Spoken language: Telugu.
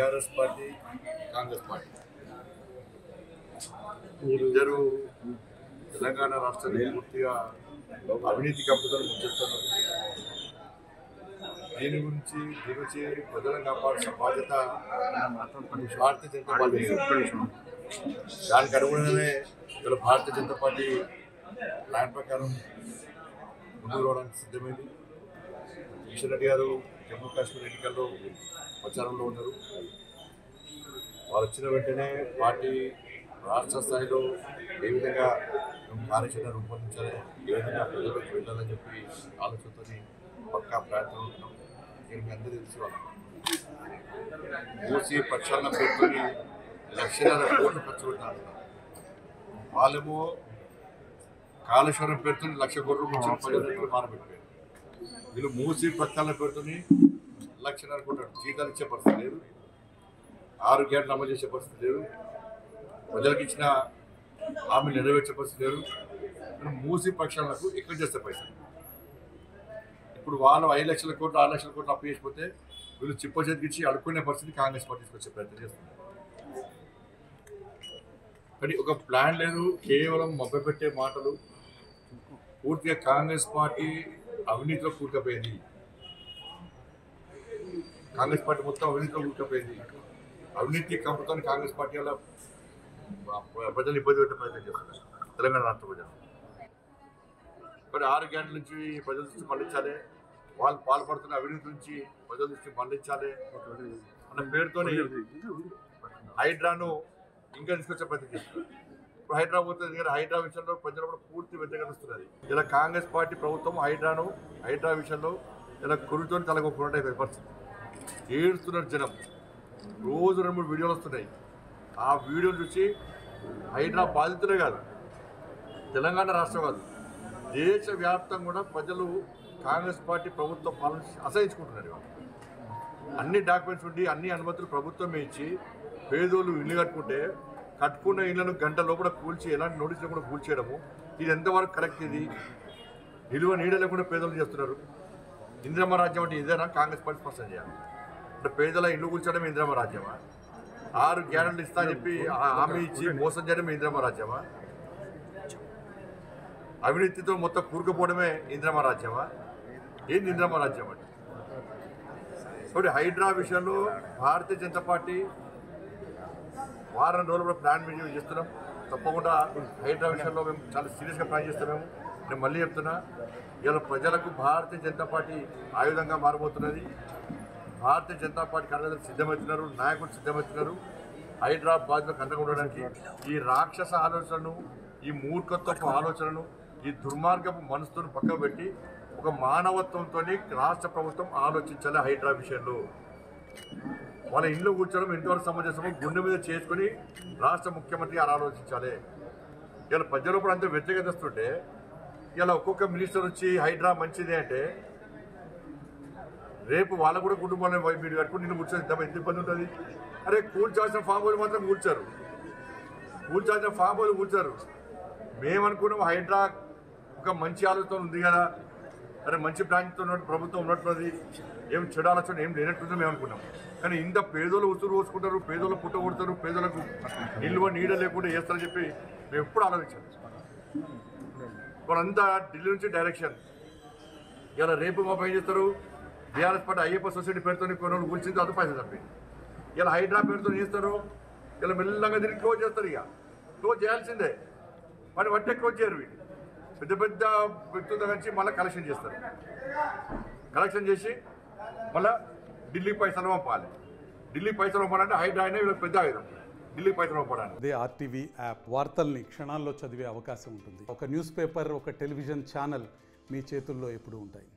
టిఆర్ఎస్ పార్టీ కాంగ్రెస్ పార్టీ ఇద్దరు తెలంగాణ రాష్ట్రాన్ని పూర్తిగా అవినీతి కప్పుదలు ముంచేస్తున్నారు దీని గురించి దీని గురించి ప్రజలను కాపాడాల్సిన బాధ్యత భారతీయ జనతా పార్టీ దానికి అనుగుణంగానే ఇలా భారతీయ జనతా పార్టీ ప్లాన్ ప్రకారం ముందుకు రావడానికి సిద్ధమైంది కిషన్ రెడ్డి గారు జమ్మూ కాశ్మీర్ ఎన్నికల్లో ప్రచారంలో ఉన్నారు వారు వచ్చిన వెంటనే పార్టీ రాష్ట్ర స్థాయిలో ఏ విధంగా మేము కార్యాచరణ రూపొందించాలి ఏ విధంగా ప్రజలకు వెళ్ళాలని చెప్పి ఆలోచనతో పక్కా ప్రయత్నం ఉంటున్నాం నేను మీ అందరూ తెలిసి వాళ్ళు మూసి ప్రక్షాళన పేరుతోని లక్షలాల కోట్లు ఖర్చు పెట్టారు వాళ్ళేమో కాళేశ్వరం పేరుతో లక్ష కోట్ల నుంచి ప్రజలకు మారబెట్టారు వీళ్ళు మూసి ప్రక్షాళన పేరుతోని లక్షన్నర కోట్ల జీతాలు ఇచ్చే పరిస్థితి లేదు ఆరు గంటలు అమలు చేసే పరిస్థితి లేదు ప్రజలకు ఇచ్చిన హామీలు నెరవేర్చే పరిస్థితి లేదు కానీ మూసి పక్షాలకు ఎక్కువ చేస్తే పైసలు ఇప్పుడు వాళ్ళు ఐదు లక్షల కోట్లు ఆరు లక్షల కోట్లు అప్పు చేసిపోతే వీళ్ళు చిప్ప చేతికిచ్చి అడుక్కునే పరిస్థితి కాంగ్రెస్ పార్టీ తీసుకొచ్చే ప్రయత్నం చేస్తుంది కానీ ఒక ప్లాన్ లేదు కేవలం మభ్యపెట్టే మాటలు పూర్తిగా కాంగ్రెస్ పార్టీ అవినీతిలో కూరుకుపోయింది కాంగ్రెస్ పార్టీ మొత్తం అవినీతిలో కూరుకుపోయింది అవినీతి కంపుతో కాంగ్రెస్ పార్టీ వల్ల ప్రజలు ఇబ్బంది పెట్టే ప్రయత్నం చేస్తున్నారు తెలంగాణ రాష్ట్ర ప్రజలు మరి ఆరు గంటల నుంచి ప్రజల దృష్టి మళ్లించాలి వాళ్ళు పాల్పడుతున్న అవినీతి నుంచి ప్రజల దృష్టి మళ్లించాలి అన్న పేరుతోని హైడ్రాను ఇంకా తీసుకొచ్చే ప్రయత్నం చేస్తున్నారు ఇప్పుడు హైదరాబాద్ దగ్గర హైడ్రా విషయంలో ప్రజలు కూడా పూర్తి వ్యతిరేకరిస్తున్నది ఇలా కాంగ్రెస్ పార్టీ ప్రభుత్వం హైడ్రాను హైడ్రా విషయంలో ఇలా కురుతో తలగొక్కున్నట్టు పరిస్థితి ఏడుస్తున్నారు జనం రోజు రెండు మూడు వీడియోలు వస్తున్నాయి ఆ వీడియోలు చూసి హైడ్రా బాధితులే కాదు తెలంగాణ రాష్ట్రం కాదు దేశవ్యాప్తంగా కూడా ప్రజలు కాంగ్రెస్ పార్టీ ప్రభుత్వం పాలన అసహించుకుంటున్నారు ఇవాళ. అన్ని డాక్యుమెంట్స్ ఉండి అన్ని అనుమతులు ప్రభుత్వమే ఇచ్చి పేదోళ్ళు ఇల్లు కట్టుకుంటే కట్టుకున్న ఇళ్లను గంట లోపల కూల్చి ఎలాంటి నోటీసులు కూడా కూల్చేయడము ఇది ఎంతవరకు కరెక్ట్ ఇది నిలువ నీడ లేకుండా పేదలు చేస్తున్నారు ఇంద్రమ్మ రాజ్యం అంటే ఇదేనా కాంగ్రెస్ పార్టీ స్పష్టం చేయాలి అంటే పేదల ఇల్లు కూల్చడం ఇంద్రమ్మ రాజ్యమా ఆరు గ్యారెంటీలు ఇస్తా అని చెప్పి ఆ- హామీ ఇచ్చి మోసం చేయడం ఇంద్రమ్మ రాజ్యమా అవినీతితో మొత్తం కూరుకుపోవడమే ఇంద్రమ్మ రాజ్యమా ఏంది ఇంద్రమ్మ రాజ్యం అంటే కాబట్టి హైడ్రా విషయంలో భారతీయ జనతా పార్టీ వారం రోజులు కూడా ప్లాన్ మీటింగ్ చేస్తున్నాం తప్పకుండా హైడ్రా విషయంలో మేము చాలా సీరియస్గా ప్లాన్ చేస్తున్నాము నేను మళ్ళీ చెప్తున్నా ఇలా ప్రజలకు భారతీయ జనతా పార్టీ ఆయుధంగా మారబోతున్నది భారతీయ జనతా పార్టీ కార్యకర్తలు సిద్ధమవుతున్నారు నాయకులు సిద్ధమవుతున్నారు హైదరాబాద్లో కండకుండడానికి ఈ రాక్షస ఆలోచనను ఈ మూర్ఖత్వపు ఆలోచనను ఈ దుర్మార్గపు మనసుతో పక్కకు పెట్టి ఒక మానవత్వంతో రాష్ట్ర ప్రభుత్వం ఆలోచించాలి హైడ్రా విషయంలో వాళ్ళ ఇంట్లో కూర్చోవడం ఎంతవరకు సమంజసమో గుండె మీద చేసుకుని రాష్ట్ర ముఖ్యమంత్రి గారు ఆలోచించాలి ఇలా ప్రజలు కూడా అంత వ్యతిరేకతస్తుంటే ఇలా ఒక్కొక్క మినిస్టర్ వచ్చి హైడ్రా మంచిదే అంటే రేపు వాళ్ళ కూడా కుటుంబాలను మీరు కట్టుకుని నిన్ను కూర్చొని ఎంత ఎంత ఇబ్బంది ఉంటుంది అరే కూర్చాల్సిన ఫామ్ హోల్ మాత్రం కూర్చారు కూర్చాల్సిన ఫామ్ హోల్ కూర్చారు మేమనుకున్నాం హైడ్రా ఒక మంచి ఆలోచన ఉంది కదా అరే మంచి ప్లాన్తో ఉన్నట్టు ప్రభుత్వం ఉన్నట్టున్నది ఏం చెడు ఆలోచన ఏం లేనట్టుందో మేము అనుకున్నాం కానీ ఇంత పేదోళ్ళు ఉసురు పోసుకుంటారు పేదోళ్ళు పుట్ట కొడతారు పేదలకు నిల్వ నీడ లేకుండా చేస్తారని చెప్పి మేము ఎప్పుడు ఆలోచించాం వాళ్ళంతా ఢిల్లీ నుంచి డైరెక్షన్ ఇలా రేపు మా పని చేస్తారు బీఆర్ఎస్ పార్టీ అయ్యప్ప సొసైటీ పేరుతో కొన్ని రోజులు కూర్చుంది అది పైసలు తప్పి ఇలా హైడ్రా పేరుతో చేస్తారు ఇలా మెల్లగా తిరిగి క్లోజ్ చేస్తారు ఇక క్లోజ్ చేయాల్సిందే మరి వట్టే క్లోజ్ చేయరు వీళ్ళు పెద్ద పెద్ద వ్యక్తుల దగ్గర నుంచి మళ్ళీ కలెక్షన్ చేస్తారు కలెక్షన్ చేసి మళ్ళీ ఢిల్లీ పైసలు పంపాలి ఢిల్లీ పైసలు పంపాలంటే హైడ్రా అయినా వీళ్ళకి పెద్ద ఆయుధం ఢిల్లీ పైసలు పంపడానికి అదే ఆర్టీవీ యాప్ వార్తల్ని క్షణాల్లో చదివే అవకాశం ఉంటుంది ఒక న్యూస్ పేపర్ ఒక టెలివిజన్ ఛానల్ మీ చేతుల్లో ఎప్పుడూ ఉంటాయి